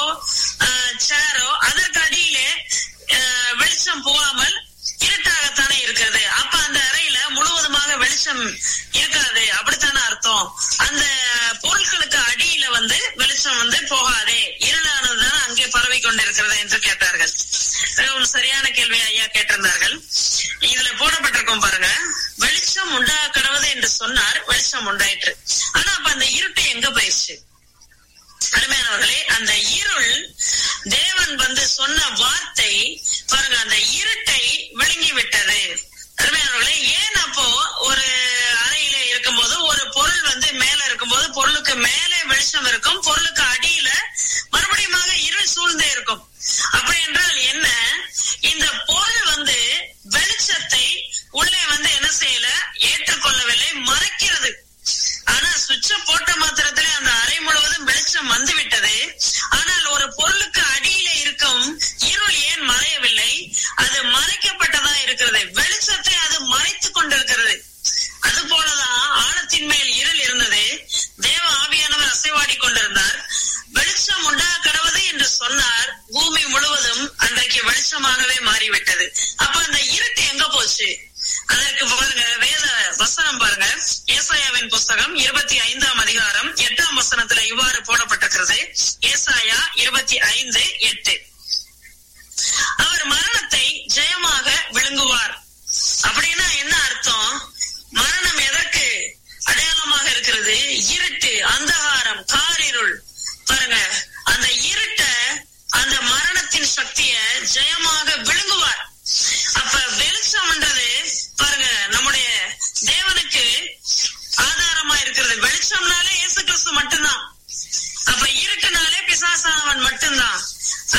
சேரோ அதற்கு அடியிலே அஹ், வெளிச்சம் போகாமல் இருட்டாகத்தானே இருக்கிறது அப்ப அந்த அறையில முழுவதுமாக வெளிச்சம் இருக்காது அப்படித்தானே அர்த்தம் அந்த பொருட்களுக்கு அடியில வந்து வெளிச்சம் வந்து போகாதே இருளானதுதான் அங்கே பரவி கொண்டிருக்கிறது என்று கேட்டார்கள் மிகவும் சரியான கேள்வி ஐயா கேட்டிருந்தார்கள் இதுல போடப்பட்டிருக்கும் பாருங்க வெளிச்சம் உண்டா கடவுது என்று சொன்னார் வெளிச்சம் உண்டாயிற்று ஆனா அப்ப அந்த இருட்டு எங்க போயிடுச்சு அருமையானவர்களே அந்த இருள் தேவன் வந்து சொன்ன வார்த்தை பாருங்க அந்த இருட்டை விழுங்கி விட்டது அருமையானவர்களே ஏன் அப்போ ஒரு அறையில இருக்கும்போது ஒரு பொருள் வந்து மேல இருக்கும்போது பொருளுக்கு மேலே வெளிச்சம் இருக்கும் பொருளுக்கு அடியில மறுபடியும் இருள் சூழ்ந்தே இருக்கும் அப்படி என்றால் என்ன இந்த பொருள் வந்து வெளிச்சத்தை உள்ளே வந்து என்ன செய்யல ஏற்றுக்கொள்ளவில்லை மறைக்கிறது ஆனா சுவிட்ச போட்ட மாத்திரத்திலே அந்த அறை முழுவதும் வெளிச்சம் வந்து விட்டது ஆனால் ஒரு பொருளுக்கு அடியில இருக்கும் இருள் ஏன் மறையவில்லை அது மறைக்கப்பட்டதா இருக்கிறது வெளிச்சத்தை அது மறைத்துக் கொண்டிருக்கிறது அது போலதான் ஆழத்தின் மேல் இருள் இருந்தது தேவ ஆவியானவர் அசைவாடி கொண்டிருந்தார் வெளிச்சம் உண்டா கடவுது என்று சொன்னார் பூமி முழுவதும் அன்றைக்கு வெளிச்சமாகவே மாறிவிட்டது அப்ப அந்த இருட்டு எங்க போச்சு அதற்கு பாருங்க வேத வசனம் பாருங்க ஏசாயாவின் புஸ்தகம் இருபத்தி ஐந்தாம் அதிகாரம் எட்டாம் வசனத்துல இவ்வாறு போடப்பட்டிருக்கிறது ஏசாயா இருபத்தி ஐந்து எட்டு அவர் மரணத்தை ஜெயமாக விழுங்குவார் அப்படின்னா என்ன அர்த்தம் மரணம் எதற்கு அடையாளமாக இருக்கிறது இருட்டு அந்தகாரம் காரிருள் பாருங்க அந்த இருட்ட அந்த மரணத்தின் சக்திய ஜெயமாக விழுங்குவார் அப்ப வெளிச்சம்ன்றது பாருங்க நம்முடைய தேவனுக்கு ஆதாரமா இருக்கிறது வெளிச்சம்னாலே இயேசு கிறிஸ்து மட்டும்தான் அப்ப இருட்டுனாலே பிசாசானவன் மட்டும்தான்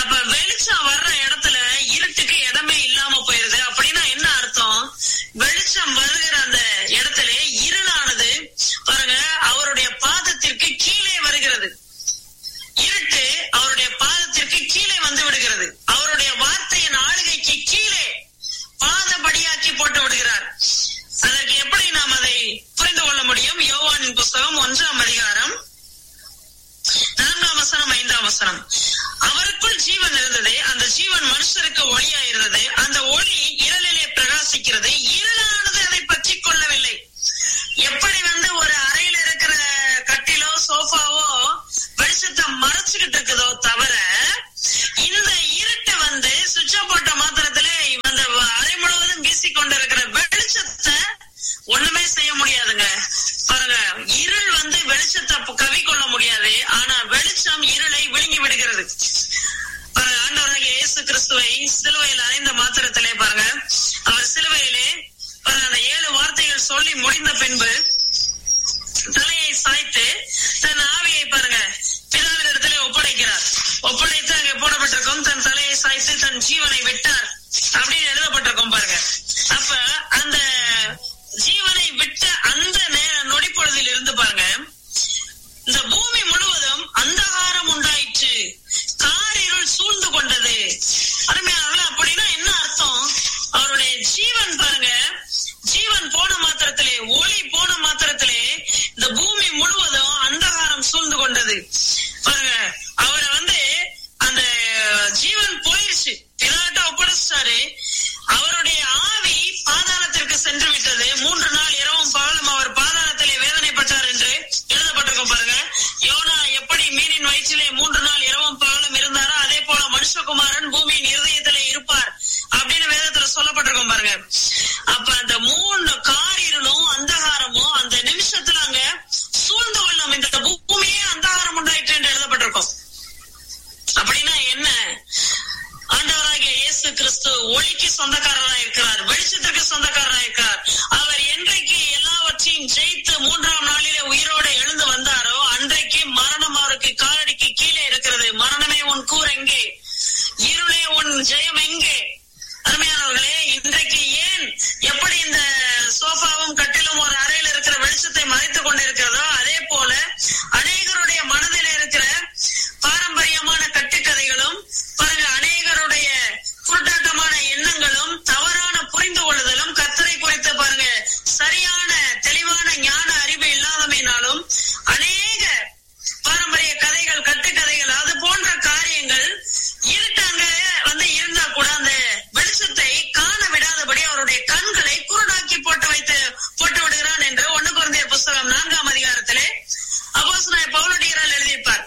இருக்கிறது பாருங்க அவரை வந்து அந்த ஜீவன் போயிருச்சு பிதாட்ட ஒப்படைச்சிட்டாரு அவருடைய ஆவி பாதாளத்திற்கு சென்று விட்டது மூன்று நாள் இரவும் பகலும் அவர் பாதாளத்திலே வேதனைப்பட்டார் என்று எழுதப்பட்டிருக்கும் பாருங்க யோனா எப்படி மீனின் வயிற்றிலே மூன்று நாள் இரவும் பகலும் இருந்தாரோ அதே போல மனுஷகுமாரன் பூமியின் இருதயத்திலே இருப்பார் அப்படின்னு வேதத்துல சொல்லப்பட்டிருக்கும் பாருங்க அப்ப அந்த மூணு காரிருளும் அந்தகாரமும் அந்த நிமிஷத்துல அங்க சூழ்ந்து கொள்ளும் இந்த பூமியே அந்தகாரம் உண்டாயிற்று என்று எழுதப்பட்டிருக்கும் அப்படின்னா என்ன ஆண்டவராகிய இயேசு கிறிஸ்து ஒளிக்கு சொந்தக்காரராக இருக்கிறார் வெளிச்சத்திற்கு சொந்தக்காரராக இருக்கிறார் அவர் என்றைக்கு எல்லாவற்றையும் ஜெயித்து மூன்றாம் நாளிலே உயிரோடு எழுந்து வந்தாரோ அன்றைக்கு மரணம் அவருக்கு காலடிக்கு கீழே இருக்கிறது மரணமே உன் கூர் எங்கே இருளே உன் ஜெயம் எங்கே அருமையானவர்களே இன்றைக்கு ஏன் எப்படி இந்த சோஃபாவும் கட்டிலும் ஒரு அறையில் இருக்கிற வெளிச்சத்தை மறைத்துக் கொண்டிருக்கிறதோ அதே போல அநேகருடைய மனதில் இருக்கிற பாரம்பரியமான கட்டுக்கதைகளும் பாருங்க அநேகருடைய குருட்டாட்டமான எண்ணங்களும் தவறான புரிந்து கொள்ளுதலும் கத்தரை குறித்து பாருங்க சரியான தெளிவான ஞான அறிவு இல்லாதமையினாலும் அநேக பாரம்பரிய கதைகள் கட்டுக்கதைகள் அது போன்ற காரியங்கள் இருட்டாங்க வந்து இருந்தா கூட அந்த வெளிச்சத்தை காண விடாதபடி அவருடைய கண்களை குருடாக்கி போட்டு வைத்து போட்டு விடுகிறான் என்று ஒண்ணு குழந்தைய புஸ்தகம் நான்காம் அதிகாரத்திலே அப்போஸ் நான் பவுலடிகரால் எழுதியிருப்பார்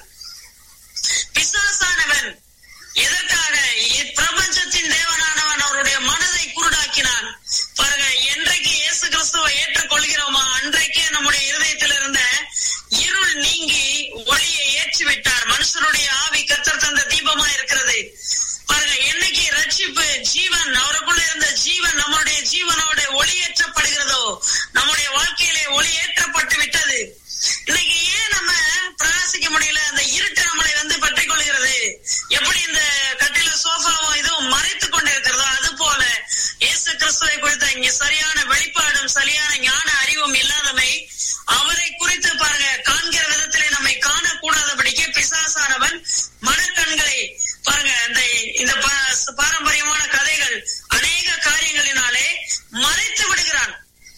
பிசாசானவன் எதற்காக இப்பிரபஞ்சத்தின் தேவனானவன் அவருடைய மனதை குருடாக்கினான் பாருங்க என்றைக்கு இயேசு கிறிஸ்துவை ஏற்றுக்கொள்கிறோமா அன்றைக்கே நம்முடைய இருதயத்தில் இருந்த இருள் நீங்கி ஒளியை ஏற்றி விட்டார் மனுஷனுடைய ஆவி கத்தர் தந்த தீபமா இருக்கிறது பாருங்க என்னைக்கு ரட்சிப்பு ஜீவன் அவருக்குள்ள இருந்த ஜீவன் நம்முடைய ஜீவனோட ஒளியேற்றப்படுகிறதோ நம்முடைய வாழ்க்கையிலே ஒளியேற்றப்பட்டு விட்டது இன்னைக்கு ஏன் நம்ம பிரகாசிக்க முடியல அந்த இருட்டு நம்மளை வந்து பற்றி கொள்கிறது எப்படி இந்த கட்டில சோஃபாவும் இதுவும் மறைத்துக் கொண்டிருக்கிறதோ அது போல இயேசு கிறிஸ்துவை குறித்த இங்க சரியான வெளிப்பாடும் சரியான ஞான அறிவும் இல்லாதமை அவரை குறித்து பாருங்க காண்கிற விதத்திலே நம்மை காணக்கூடாதபடிக்கு பிசாசானவன் மனக்கண்களை பாருங்க இந்த இந்த பா- பாரம்பரியமான கதைகள் அநேக காரியங்களினாலே மறைத்து விடுகிறான்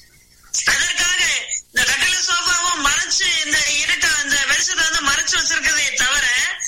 அதற்காக இந்த கட்டில சோஃபாவும் மறைச்சு இந்த இருட்ட இந்த வெளிச்சத்தை வந்து மறைச்சு வச்சிருக்கிறதே தவிர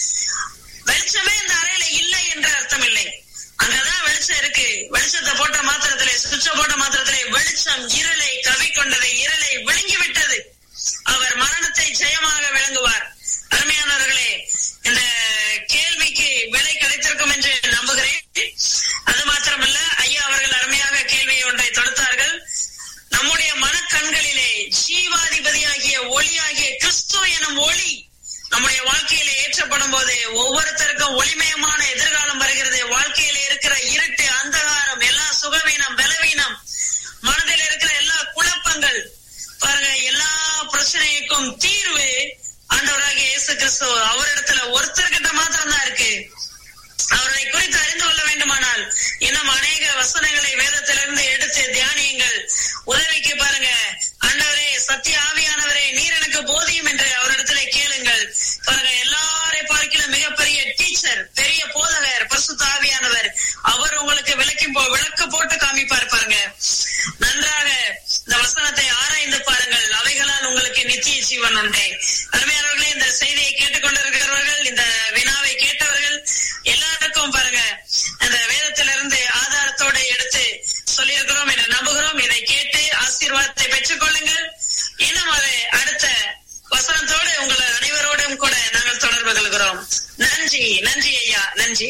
வெளிச்சமே இந்த அறையில இல்லை என்ற அர்த்தம் இல்லை அங்கதான் வெளிச்சம் இருக்கு வெளிச்சத்தை போட்ட மாத்திரத்திலே சுவிட்ச போட்ட மாத்திரத்திலே வெளிச்சம் இருளை கவி கொண்டது இருளை விழுங்கி விட்டது அவர் மரணத்தை ஜெயமாக விளங்குவார் அருமையானவர்களே இந்த கேள்விக்கு விலை கிடைத்திருக்கும் என்று நம்புகிறேன் அது மாத்திரமல்ல ஐயா அவர்கள் அருமையாக கேள்வி ஒன்றை தொடுத்தார்கள் நம்முடைய மனக்கண்களிலே ஜீவாதிபதியாகிய ஒளியாகிய கிறிஸ்து எனும் ஒளி நம்முடைய வாழ்க்கையில ஏற்றப்படும் போது ஒவ்வொருத்தருக்கும் ஒளிமயமான எதிர்காலம் வருகிறது வாழ்க்கையில இருக்கிற இருட்டு அந்தகாரம் எல்லா சுகவீனம் பலவீனம் மனதில் இருக்கிற எல்லா குழப்பங்கள் பாருங்க எல்லா பிரச்சனைக்கும் தீர்வு ஆண்டவராகிய இயேசு கிறிஸ்து அவரிடத்துல ஒருத்தர்கிட்ட மாத்திரம் தான் இருக்கு அவரை குறித்து அறிந்து கொள்ள வேண்டுமானால் இன்னும் அநேக வசனங்களை வேதத்திலிருந்து எடுத்து தியானியுங்கள் உதவிக்கு பாருங்க ஆண்டவரே சத்திய ஆவியானவரே நீர் எனக்கு போதியும் என்று அவரிடத்துல கேளுங்கள் பாருங்க எல்லாரை பார்க்கிலும் மிகப்பெரிய டீச்சர் பெரிய போதகர் பரிசுத்த ஆவியானவர் அவர் உங்களுக்கு விளக்கி போ- விளக்கு போட்டு காமிப்பார் பாருங்க நன்றாக இந்த வசனத்தை ஆராய்ந்து பாருங்கள் அவைகளால் உங்களுக்கு நித்திய ஜீவன் உண்டே அருமையானவர்களே இந்த செய்தியை கேட்டுக்கொண்டிருக்கிறவர்கள் இந்த வினாவை கேட்டவர்கள் எல்லாருக்கும் பாருங்க அந்த வேதத்திலிருந்து ஆதாரத்தோட எடுத்து சொல்லியிருக்கிறோம் என்று நம்புகிறோம் இதை கேட்டு ஆசீர்வாதத்தை பெற்றுக் கொள்ளுங்கள் இன்னும் அது அடுத்த வசனத்தோடு உங்கள் அனைவரோடும் கூட நாங்கள் தொடர்பு கொள்கிறோம் நன்றி நன்றி ஐயா நன்றி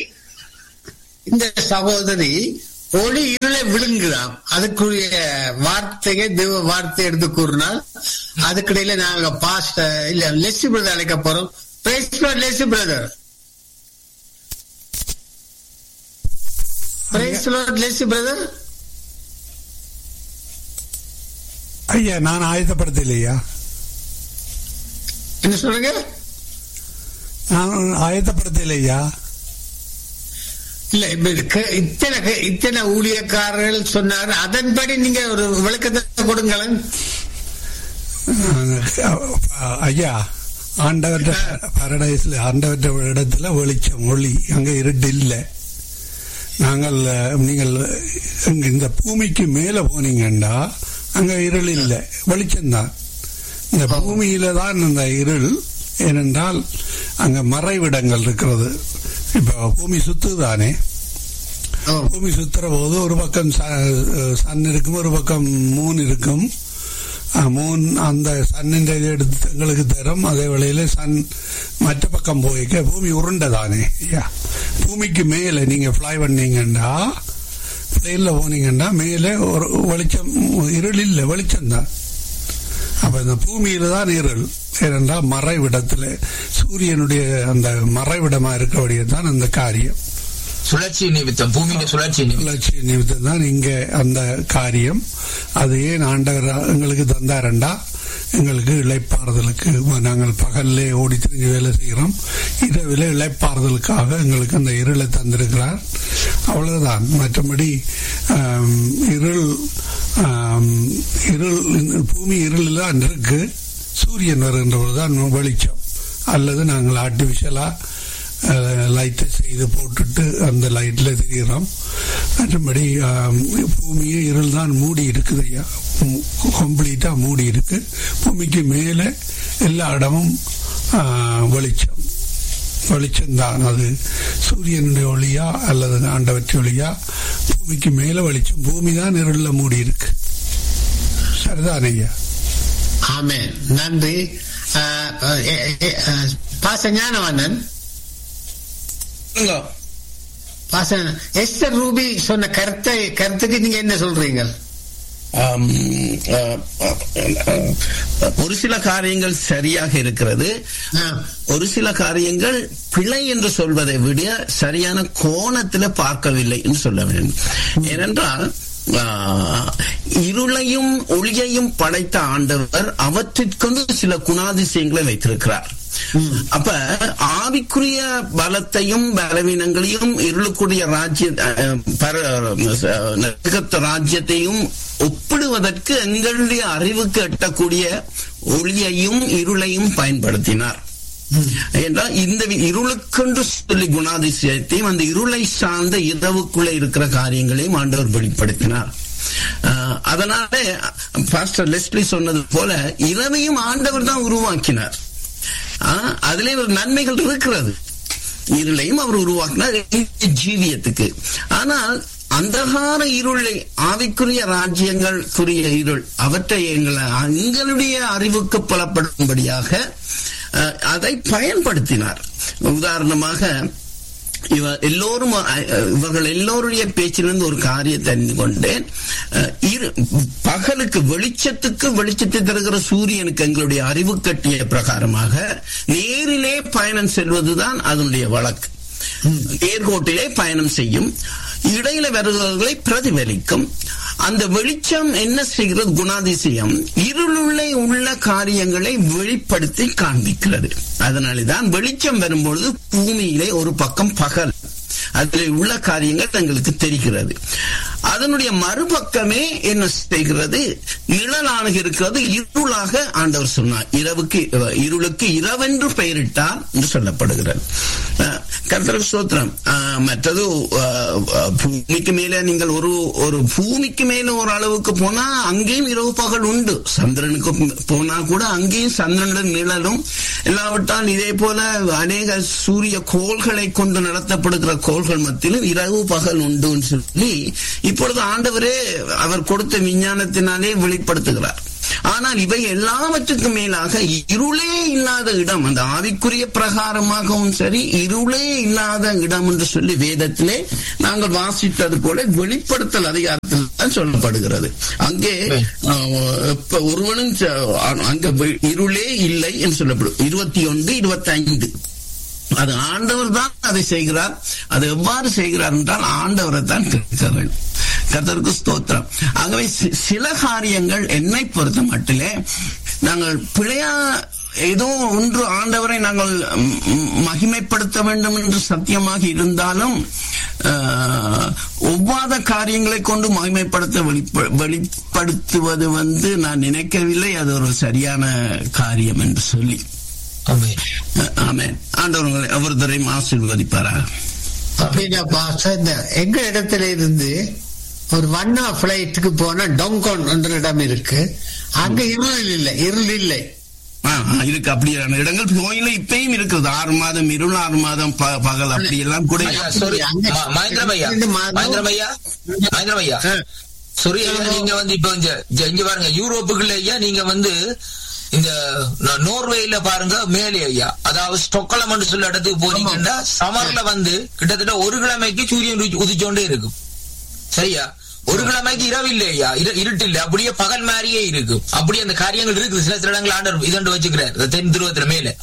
இந்த சகோதரி ஒளி இருளை விழுங்குதாம் அதுக்குரிய வார்த்தையை தெய்வ வார்த்தை எடுத்து கூறினால் அதுக்கிடையில நாங்க பாஸ்ட் இல்ல லெசி பிரதர் அழைக்க போறோம் லெசி பிரதர் லெசி பிரதர் ஐயா நான் ஆயத்தப்படுத்தலையா என்ன சொல்றீங்க நான் ஆயத்தப்படுத்தலையா இல்ல இப்ப இது க- இத்தனை க- இத்தனை ஊழியக்காரர்கள் சொன்னார் அதன்படி நீங்க ஒரு விளக்கத்தை கொடுங்களேன் ஐயா ஆண்டவற்ற பாரடைஸ்ல ஆண்டவற்ற இடத்துல வெளிச்சம் ஒளி அங்க இருட்டு இல்லை நாங்கள் அஹ், நீங்கள் இங்க இந்த பூமிக்கு மேல போனீங்கன்னா அங்க இருள் இல்லை வெளிச்சம்தான் இந்த பூமியில தான் இந்த இருள் ஏனென்றால் அங்க மறைவிடங்கள் இருக்கிறது இப்ப பூமி சுத்துதானே ஓ, பூமி சுத்துற போது ஒரு பக்கம் ச- சன் இருக்கும் ஒரு பக்கம் மூன் இருக்கும் அஹ், மூன் அந்த சன்னின் இதை எடுத்து எங்களுக்கு தரும் அதே வேளையில சன் மற்ற பக்கம் போய்க்க பூமி உருண்டதானே ஐயா பூமிக்கு மேலே நீங்க ஃப்ளை பண்ணீங்கன்னா பிளேன்ல போனீங்கன்னா மேலே ஒரு வெளிச்சம் இருள் இல்லை வெளிச்சம் தான் அப்ப இந்த பூமியில தான் இருள் ஏனென்றால் மறைவிடத்துல சூரியனுடைய அந்த மறைவிடமா இருக்கக்கூடிய தான் அந்த காரியம் சுழற்சி நிமித்தம் பூமியின் சுழற்சி நிமித்தம் லட்சிய நிமித்தம் தான் இங்க அந்த காரியம் அது ஏன் ஆண்டவர் எங்களுக்கு தந்தாரண்டா எங்களுக்கு இளைப்பாறுதலுக்கு நாங்கள் பகல்லே ஓடி திரிஞ்சு வேலை செய்கிறோம் இரவில் இளைப்பாறுதலுக்காக எங்களுக்கு அந்த இருளை தந்திருக்கிறார் அவ்வளவுதான் மற்றபடி ஆம், இருள் ஆம், இருள் இந்த பூமி இருளில் தான் இருக்கு சூரியன் வருகின்ற பொழுதுதான் வெளிச்சம் அல்லது நாங்கள் ஆர்டிபிஷியலா லைட்டை செய்து போட்டுட்டு அந்த லைட்ல தெரிகிறோம் மற்றபடி ஆம், பூமியே இருள் தான் மூடி இருக்குது ஐயா கம்ப்ளீட்டா மூடி இருக்கு பூமிக்கு மேலே எல்லா இடமும் ஆ, வெளிச்சம் வெளிச்சம்தான் அது சூரியனுடைய ஒளியா அல்லது ஆண்டவற்றை ஒளியா பூமிக்கு மேலே வெளிச்சம் பூமி தான் இருள்ல மூடி இருக்கு சரிதான் ஐயா ஆமென் நன்றி அஹ், அஹ், எ- எ- அஹ், பாச ஞானவண்ணன் இங்க, பாச எஸ்டர் ரூபி சொன்ன கருத்தை கருத்துக்கு நீங்க என்ன சொல்றீங்க ஆம், ஆ, ஆ, ஆ, ஒரு சில காரியங்கள் சரியாக இருக்கிறது ஆ. ஒரு சில காரியங்கள் பிழை என்று சொல்வதை விட சரியான கோணத்துல பார்க்கவில்லை என்று சொல்ல வேண்டும் ஏனென்றால் ஆ, இருளையும் ஒளியையும் படைத்த ஆண்டவர் அவற்றிற்கொண்டு சில குணாதிசயங்களை வைத்திருக்கிறார் அப்ப ஆவிக்குரிய பலத்தையும் பலவீனங்களையும் இருளுக்குரிய ராஜ்ய அஹ், பர- அஹ், நரகத்து ராஜ்யத்தையும் ஒப்பிடுவதற்கு எங்களுடைய அறிவுக்கு எட்டக்கூடிய ஒளியையும் இருளையும் பயன்படுத்தினார் என்றால் இந்த வி- இருளுக்கென்று சொல்லி குணாதிசயத்தையும் அந்த இருளை சார்ந்த இரவுக்குள்ளே இருக்கிற காரியங்களையும் ஆண்டவர் வெளிப்படுத்தினார் ஆஹ், அதனால பாஸ்டர் லெஸ்லி சொன்னது போல இரவையும் ஆண்டவர் தான் உருவாக்கினார் ஆஹ், அதிலே ஒரு நன்மைகள் இருக்கிறது இருளையும் அவர் உருவாக்கினார் இந்த ஜீவியத்துக்கு ஆனால் அந்தகார இருளை ஆவிக்குரிய ராஜ்யங்களுக்குரிய இருள் அவற்றை எங்களை எங்களுடைய அறிவுக்கு புலப்படும்படியாக அஹ், அதை பயன்படுத்தினார் உதாரணமாக இவ எல்லோரும் அஹ், இவர்கள் எல்லோருடைய பேச்சிலிருந்து ஒரு காரியத்தை அறிந்து கொண்டேன் அஹ், இரு பகலுக்கு வெளிச்சத்துக்கு வெளிச்சத்தை தருகிற சூரியனுக்கு எங்களுடைய அறிவு கட்டிய பிரகாரமாக நேரிலே பயணம் செல்வதுதான் அதனுடைய வழக்கு நேர்கோட்டிலே பயணம் செய்யும் இடையில வருபவர்களை பிரதிபலிக்கும் அந்த வெளிச்சம் என்ன செய்கிறது குணாதிசயம் இருளுள்ளே உள்ள காரியங்களை வெளிப்படுத்தி காண்பிக்கிறது அதனாலேதான் வெளிச்சம் வரும்பொழுது பூமியிலே ஒரு பக்கம் பகல் அதில் உள்ள காரியங்கள் எங்களுக்கு தெரிகிறது அதனுடைய மறுபக்கமே என்ன செய்கிறது நிழலாக இருக்கிறது இருளாக ஆண்டவர் சொன்னார் இரவுக்கு இருளுக்கு இரவென்று பெயரிட்டார் என்று சொல்லப்படுகிறது அஹ், கர்த்தருக்கு ஸ்தோத்திரம் அஹ், மற்றது அஹ், அஹ், பூமிக்கு மேலே நீங்கள் ஒரு ஒரு பூமிக்கு மேல ஒரு அளவுக்கு போனா அங்கேயும் இரவு பகல் உண்டு சந்திரனுக்கு போனா கூட அங்கேயும் சந்திரனுடைய நிழலும் இல்லாவிட்டால் இதே போல அநேக சூரிய கோள்களை கொண்டு நடத்தப்படுகிற கோள்கள் மத்தியிலும் இரவு பகல் உண்டுன்னு சொல்லி இப்பொழுது ஆண்டவரே அவர் கொடுத்த விஞ்ஞானத்தினாலே வெளிப்படுத்துகிறார் ஆனால் இவை எல்லாவற்றுக்கும் மேலாக இருளே இல்லாத இடம் அந்த ஆவிக்குரிய பிரகாரமாகவும் சரி இருளே இல்லாத இடம் என்று சொல்லி வேதத்திலே நாங்கள் வாசித்தது போல வெளிப்படுத்தல் அதிகாரத்தில் தான் சொல்லப்படுகிறது அங்கே அஹ், இப்ப ஒருவனும் ச- அங்க வெ- இருளே இல்லை என்று சொல்லப்படும் இருபத்தி ஒன்று இருபத்தி ஐந்து அது ஆண்டவர் தான் அதை செய்கிறார் அது எவ்வாறு செய்கிறார் என்றால் ஆண்டவரை தான் கேட்க வேண்டும் கர்த்தருக்கு ஸ்தோத்திரம் ஆகவே சி- சில காரியங்கள் என்னை பொறுத்த மட்டிலே நாங்கள் பிழையா ஏதோ ஒன்று ஆண்டவரை நாங்கள் ம், ம், மகிமைப்படுத்த வேண்டும் என்று சத்தியமாக இருந்தாலும் ஆஹ், ஒவ்வாத காரியங்களை கொண்டு மகிமைப்படுத்த வெளிப்ப- வெளிப்படுத்துவது வந்து நான் நினைக்கவில்லை அது ஒரு சரியான காரியம் என்று சொல்லி ஆமென். ஆமென் ஆண்டவர் உங்களை ஒவ்வொருத்தரையும் ஆசீர்வதிப்பாரா அப்படின்னா பாஸ்டர் இந்த எங்க இடத்துல இருந்து ஒரு வண்ணா பிளைட்டுக்கு போனா டொங்கோன் என்ற இடம் இருக்கு அங்க இருள் இல்லை இருள் இல்லை ஆ, ஆ, இருக்கு அப்படியான இடங்கள் கோயில இப்பயும் இருக்குது ஆறு மாதம் இருள் ஆறு மாதம் ப- பகல் அப்படி எல்லாம் கூட ஐயா, sorry. ம- மகேந்திரம் ஐயா ரெண்டு மாதம். மகேந்திரம் ஐயா மகேந்திரம் ஐயா ஆ. sorry ஐயா நீங்க வந்து இப்ப இங்க இங்க- இங்க பாருங்க யூரோப்புக்குள்ள ஐயா நீங்க வந்து இந்த ந- நோர்வேல பாருங்க மேலே ஐயா அதாவது ஸ்டொக்கலம் சொல்ல இடத்துக்கு போனீங்கன்னா சமர்ல வந்து கிட்டத்தட்ட ஒரு கிழமைக்கு சூரியன் உதி- உதிச்சோண்டே இருக்கும் சரியா ஒரு கிழமைக்கு இரவு இல்லை ஐயா இரு- இருட்டு இல்ல அப்படியே பகல் மாதிரியே இருக்கு அப்படி அந்த காரியங்கள் இருக்குது சில சில இடங்கள் ஆண்டர் இதண்டு வச்சுக்கிறார் இந்த தென் துருவத்துல மேல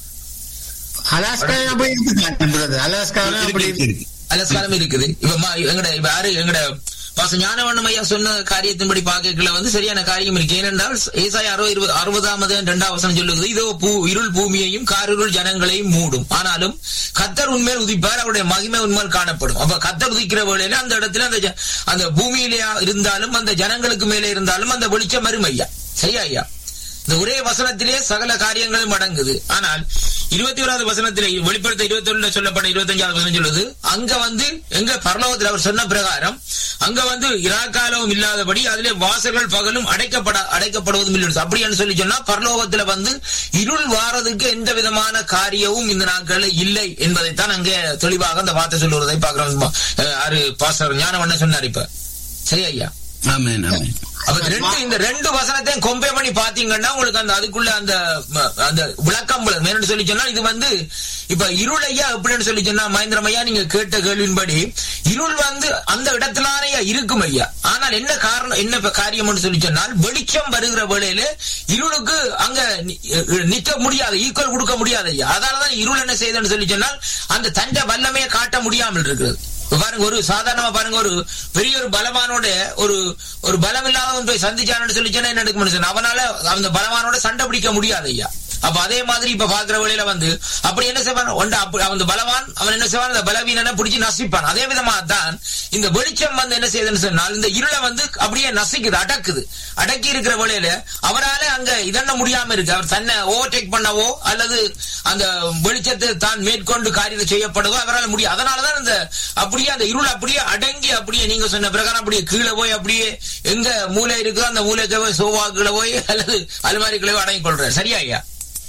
அலாஸ்கா அப்படி இருக்கு அலாஸ்கா அப்படி இருக்கு, இருக்கு இருக்கு. அலஸ்காரம் இருக்குது இப்ப மா- எங்கட இப்ப யாரு எங்கட பாச ஞானவண்ணம் ஐயா சொன்ன காரியத்தின்படி பார்க்கல வந்து சரியான காரியம் இருக்கு ஏனென்றால் ஏசாய அறுபது அறுபதாமது இரண்டாம் வசனம் சொல்லுகிறது இதோ பூ இருள் பூமியையும் காரிருள் ஜனங்களையும் மூடும் ஆனாலும் கத்தர் உண்மையில் உதிப்பார் அவருடைய மகிமை உண்மையில் காணப்படும் அப்ப கத்தர் உதிக்கிற வேளையில அந்த இடத்துல அந்த ஜ- அந்த பூமியிலே இருந்தாலும் அந்த ஜனங்களுக்கு மேலே இருந்தாலும் அந்த வெளிச்சம் வரும் ஐயா சரியா ஐயா இந்த ஒரே வசனத்திலே சகல காரியங்களும் அடங்குது ஆனால் இருபத்தி ஓராவது வசனத்திலே வெளிப்படுத்த இருபத்தி ஒண்ணுல சொல்லப்பட்ட இருபத்தஞ்சாவது வசனம் சொல்லுது அங்க வந்து எங்க பரலோகத்தில் அவர் சொன்ன பிரகாரம் அங்க வந்து இராக்காலமும் இல்லாதபடி அதிலே வாசல்கள் பகலும் அடைக்கப்பட அடைக்கப்படுவதும் இல்லை அப்படின்னு சொல்லி சொன்னா பரலோகத்துல வந்து இருள் வாரதுக்கு எந்த விதமான காரியமும் இந்த நாட்கள்ல இல்லை என்பதைத்தான் அங்கே தெளிவாக அந்த வார்த்தை சொல்லுவதை பார்க்கிறோம் அஹ், யாரு பாஸ்டர் ஞானவண்ண சொன்னார் இப்ப சரி ஐயா ஆமென் ஆமென் அப்ப இந்த ரெண்டு இந்த ரெண்டு வசனத்தையும் கொம்பே பண்ணி பாத்தீங்கன்னா உங்களுக்கு அந்த அதுக்குள்ள அந்த ம- அந்த விளக்கம் விளங்கும். என்னன்னு சொல்லி சொன்னா இது வந்து இப்ப இருளையா எப்படின்னு சொல்லி சொன்னா மகேந்திரம் ஐயா நீங்க கேட்ட கேள்வியின்படி இருள் வந்து அந்த இடத்துலானையா இருக்கும் ஐயா ஆனால் என்ன காரணம் என்ன இப்ப காரியம்னு சொல்லி சொன்னால் வெளிச்சம் வருகிற வேளையில இருளுக்கு அங்க நி- நிக்க முடியாது ஈக்குவல் கொடுக்க முடியாது ஐயா அதனாலதான் இருள் என்ன செய்யுதுன்னு சொல்லி சொன்னால் அந்த தண்டை வல்லமையை காட்ட முடியாமல் இருக்கிறது இப்ப பாருங்க ஒரு சாதாரணமா பாருங்க ஒரு பெரிய ஒரு பலவானோட ஒரு ஒரு பலம் இல்லாதவன் போய் சந்திச்சான்னு சொல்லி சொன்னா என்ன எடுக்க முடியும் அவனால அந்த பலவானோட சண்டை பிடிக்க முடியாது ஐயா அப்ப அதே மாதிரி இப்ப பாக்குற வழியில வந்து அப்படி என்ன செய்வான் ஒன்று அப்படி அவன் பலவான் அவன் என்ன செய்வான் அந்த பலவீனனை பிடிச்சு நசிப்பான் அதே விதமா தான் இந்த வெளிச்சம் வந்து என்ன செய்யுதுன்னு சொன்னால் இந்த இருளை வந்து அப்படியே நசிக்குது அடக்குது அடக்கி இருக்கிற வழியில அவரால அங்க இதென்ன முடியாம இருக்கு அவர் தன்னை ஓவர்டேக் பண்ணவோ அல்லது அந்த வெளிச்சத்தை தான் மேற்கொண்டு காரியத்தை செய்யப்படுவோ அவரால் முடியும் அதனாலதான் இந்த அப்படியே அந்த இருள் அப்படியே அடங்கி அப்படியே நீங்க சொன்ன பிரகாரம் அப்படியே கீழே போய் அப்படியே எங்க மூளை இருக்குதோ அந்த மூளைக்கு போய் சோவாக்குள்ள போய் அல்லது அலுமாரிக்குள்ள போய் அடங்கி கொள்றாரு சரியா ஐயா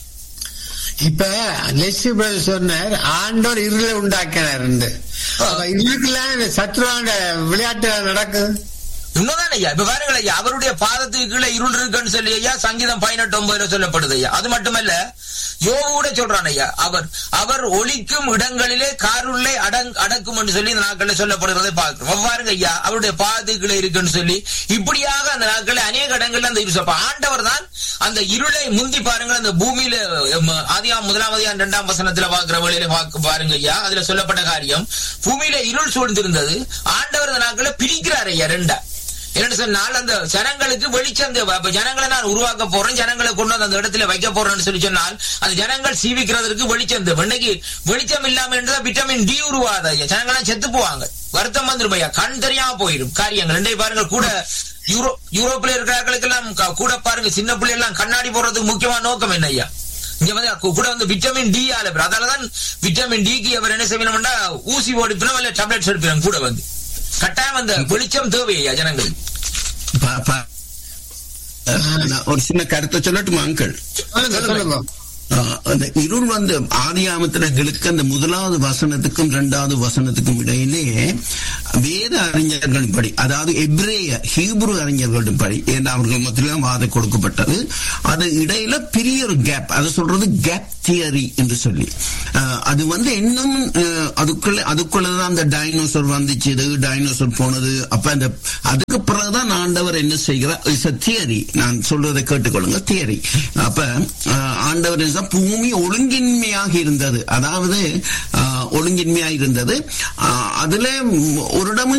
இப்ப லெஸ்ஸி பிரதர் சொன்னார் ஆண்டோர் இருளை உண்டாக்கினார் அப்ப இருளுக்குள்ள சத்ருவான விளையாட்டு நடக்குது உண்மைதான் ஐயா இப்ப பாருங்கள் ஐயா அவருடைய பாதத்துக்கு கீழே இருள் இருக்குன்னு சொல்லி ஐயா சங்கீதம் பதினெட்டு ஒன்பதுல சொல்லப்படுது ஐயா அது மட்டுமல்ல யோபு கூட சொல்றான் ஐயா அவர் அவர் ஒளிக்கும் இடங்களிலே காருள்ளே அடங் அடக்கும் என்று சொல்லி இந்த நாட்களில் சொல்லப்படுகிறதை பார்க்கிறோம் அப்ப பாருங்க ஐயா அவருடைய பாதத்துக்கு கீழே இருக்குன்னு சொல்லி இப்படியாக அந்த நாட்களில் அநேக இடங்கள்ல அந்த இருள் அப்ப ஆண்டவர் தான் அந்த இருளை முந்தி பாருங்க அந்த பூமியில எம், ஆதியாம் முதலாம் அதிகாரம் இரண்டாம் வசனத்துல பார்க்கிற வழியில பார்க்க பாருங்க ஐயா அதுல சொல்லப்பட்ட காரியம் பூமியில இருள் சூழ்ந்திருந்தது ஆண்டவர் இந்த நாட்களை பிரிக்கிறார் ஐயா ரெண்டா என்ன சொன்னால் அந்த ஜனங்களுக்கு வெளிச்சம் தேவை அப்ப ஜனங்களை நான் உருவாக்க போறேன் ஜனங்களை கொண்டு வந்து அந்த இடத்துல வைக்க போறேன்னு சொல்லி சொன்னால் அந்த ஜனங்கள் சீவிக்கிறதுக்கு வெளிச்சம் தேவை இன்னைக்கு வெளிச்சம் இல்லாம இருந்தா விட்டமின் டி உருவாத ஐயா ஜனங்களாம் செத்து போவாங்க வருத்தம் வந்துரும் ஐயா கண் தெரியாம போயிடும் காரியங்கள் ரெண்டே பாருங்க கூட யூரோ யூரோப்ல இருக்கிறவர்களுக்கு எல்லாம் க- கூட பாருங்க சின்ன பிள்ளை எல்லாம் கண்ணாடி போடுறதுக்கு முக்கியமான நோக்கம் என்ன ஐயா இங்க வந்து கு- கூட வந்து விட்டமின் டி ஆல அதனாலதான் விட்டமின் டிக்கு அவர் என்ன செய்யணும்னா ஊசி ஓடிப்பினோம் இல்ல டேப்லெட்ஸ் எடுப்பினோம் கூட வந்து கட்டாயம் அந்த வெளிச்சம் தேவை ஐயா ஜனங்களுக்கு பா- பா- நான் ஒரு சின்ன கருத்தை சொல்லட்டுமா அங்கிள் சொல்லுங்க சொல்லுங்க ஆஹ் அந்த இருள் வந்து ஆதியாமத்தினர்களுக்கு அந்த முதலாவது வசனத்துக்கும் இரண்டாவது வசனத்துக்கும் இடையிலே வேத அறிஞர்களின் படி அதாவது எப்ரேய ஹீப்ரு அறிஞர்களின் படி ஏன்னா அவர்கள் மத்தியிலும் வாதம் கொடுக்கப்பட்டது அது இடையில பெரிய ஒரு கேப் அதை சொல்றது கேப் தியரி என்று சொல்லி ஆஹ் அது வந்து இன்னும் ஆஹ் அதுக்குள்ள அதுக்குள்ளதான் அந்த டைனோசர் வந்துச்சு டைனோசர் போனது அப்ப அந்த அதுக்கு பிறகுதான் ஆண்டவர் என்ன செய்கிறார் இஸ் தியரி நான் சொல்றதை கேட்டுக்கொள்ளுங்க தியரி அப்ப ஆஹ் ஆண்டவர் என்ன செய்தார்? பூமி ஒழுங்கின்மையாக இருந்தது அதாவது ஆஹ் ஒழுங்கின்மையாக இருந்தது ஆஹ் அதுல ஒரு இடமும்